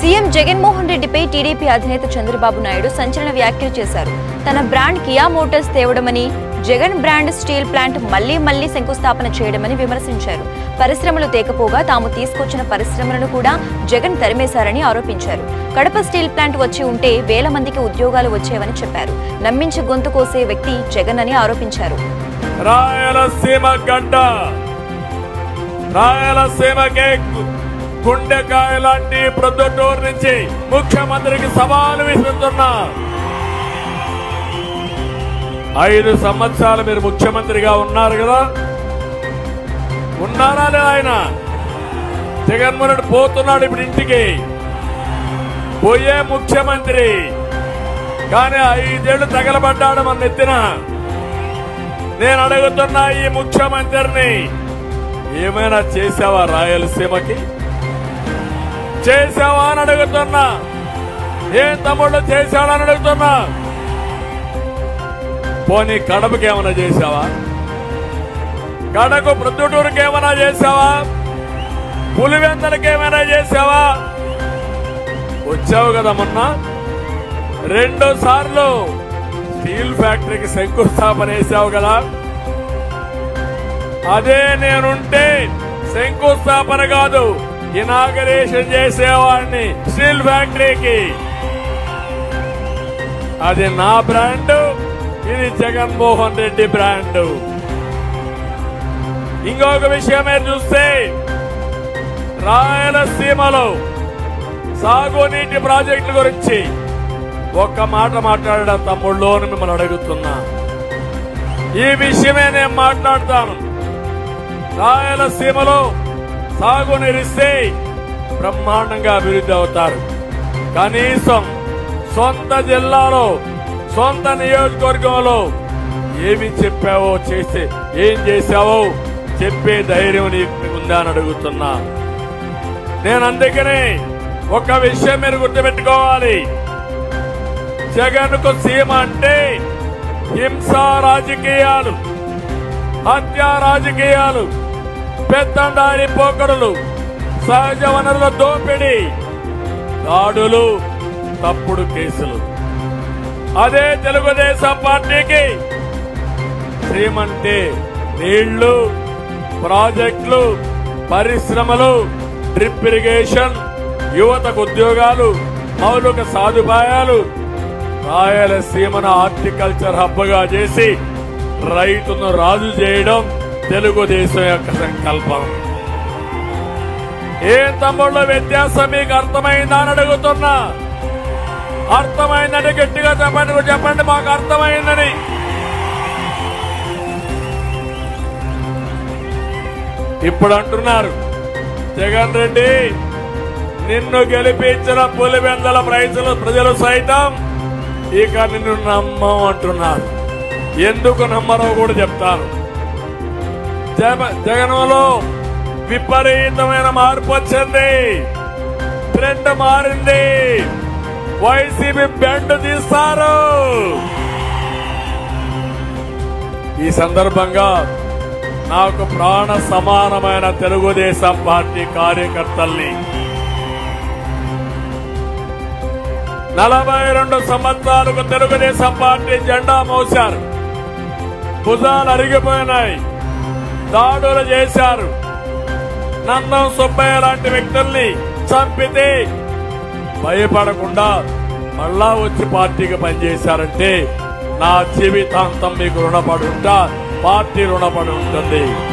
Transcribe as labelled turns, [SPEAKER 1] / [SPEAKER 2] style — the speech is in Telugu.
[SPEAKER 1] సీఎం జగన్మోహన్ రెడ్డిపై టీడీపీ అధినేత చంద్రబాబు నాయుడు సంచలన వ్యాఖ్యలు చేశారు తన బ్రాండ్ కియా మోటార్స్ తేవడమని జగన్ బ్రాండ్ స్టీల్ ప్లాంట్ మళ్లీ మళ్లీ శంకుస్థాపన చేయడమని విమర్శించారు పరిశ్రమలు తేకపోగా తాము తీసుకొచ్చిన పరిశ్రమలను కూడా జగన్ తరిమేశారని ఆరోపించారు కడప స్టీల్ ప్లాంట్ వచ్చి ఉంటే వేల మందికి ఉద్యోగాలు వచ్చేవని చెప్పారు నమ్మించి గొంతు కోసే వ్యక్తి జగన్ అని ఆరోపించారు
[SPEAKER 2] రాయలసీమ గడ్డ రాయలసీమకే గు- గుండెకాయ లాంటి ప్రొద్దుటూరు నుంచి ముఖ్యమంత్రికి సవాలు విసురుతున్నా ఐదు సంవత్సరాలు మీరు ముఖ్యమంత్రిగా ఉన్నారు కదా ఉన్నారా లేదా ఆయన జగన్మోహన్ రెడ్డి పోతున్నాడు ఇప్పుడు ఇంటికి పోయే ముఖ్యమంత్రి కానీ ఐదేళ్లు తగలబడ్డాడు మన నెత్తిన నేను అడుగుతున్నా ఈ ముఖ్యమంత్రిని ఏమైనా చేసావా రాయలసీమకి చేసావా అని అడుగుతున్నా ఏం తమ్ముళ్ళు చేశాడని అడుగుతున్నా పోనీ కడపకి ఏమైనా చేసావా కడకు ప్రొద్దుటూరుకి ఏమైనా చేసావా పులివెందలకి ఏమైనా చేసావా వచ్చావు కదా మొన్న రెండు సార్లు స్టీల్ ఫ్యాక్టరీకి శంకుస్థాపన వేసావు కదా అదే నేనుంటే శంకుస్థాపన కాదు ఇనాగరేషన్ చేసేవాడిని స్టీల్ ఫ్యాక్టరీకి అది నా బ్రాండ్ ఇది జగన్మోహన్ రెడ్డి బ్రాండ్ ఇంకొక విషయమే చూస్తే రాయలసీమలో సాగునీటి ప్రాజెక్టుల గురించి ఒక్క మాట మాట్లాడడం తమ్ముళ్ళు అని మిమ్మల్ని అడుగుతున్నా ఈ విషయమే నేను మాట్లాడతాను రాయలసీమలో సాగునీరిస్తే బ్రహ్మాండంగా అభివృద్ధి అవుతారు కనీసం సొంత జిల్లాలో సొంత నియోజకవర్గంలో ఏమి చెప్పావో చేస్తే ఏం చేశావో చెప్పే ధైర్యం నీకు ఉందా అని అడుగుతున్నా నేను అందుకనే ఒక విషయం మీరు గుర్తుపెట్టుకోవాలి జగన్ కు సీమ అంటే హింసా రాజకీయాలు హత్య రాజకీయాలు పెత్తండారి పోకడలు సహజ వనరుల దోపిడీ దాడులు తప్పుడు కేసులు అదే తెలుగుదేశం పార్టీకి శ్రీమంటే నీళ్లు ప్రాజెక్టులు పరిశ్రమలు డ్రిప్ ఇరిగేషన్ యువతకు ఉద్యోగాలు మౌలిక సదుపాయాలు రాయలసీమను హార్టికల్చర్ హబ్గా చేసి రైతును రాజు చేయడం తెలుగుదేశం యొక్క సంకల్పం ఏ తమ్ముళ్ళ వ్యత్యాసం మీకు అర్థమైందా అని అడుగుతున్నా అర్థమైందని గట్టిగా చెప్పండి చెప్పండి మాకు అర్థమైందని ఇప్పుడు అంటున్నారు జగన్ రెడ్డి నిన్ను గెలిపించిన పులివెందల ప్రజలు ప్రజలు సైతం ఇక నిన్ను నమ్మం అంటున్నారు ఎందుకు నమ్మరో కూడా చెప్తాను జగ- జగన్లో విపరీతమైన మార్పు వచ్చింది ట్రెండ్ మారింది వైసీపీ బెండ్ తీస్తారు ఈ సందర్భంగా నాకు ప్రాణ సమానమైన తెలుగుదేశం పార్టీ కార్యకర్తల్ని నలభై రెండు సంవత్సరాలకు తెలుగుదేశం పార్టీ జెండా మోశారు భుజాలు అరిగిపోయినాయి దాడులు చేశారు నందం సుబ్బయ్య లాంటి వ్యక్తుల్ని చంపితే భయపడకుండా మళ్ళా వచ్చి పార్టీకి పనిచేశారంటే నా జీవితాంతం మీకు రుణపడి ఉంటా పార్టీ రుణపడి ఉంటుంది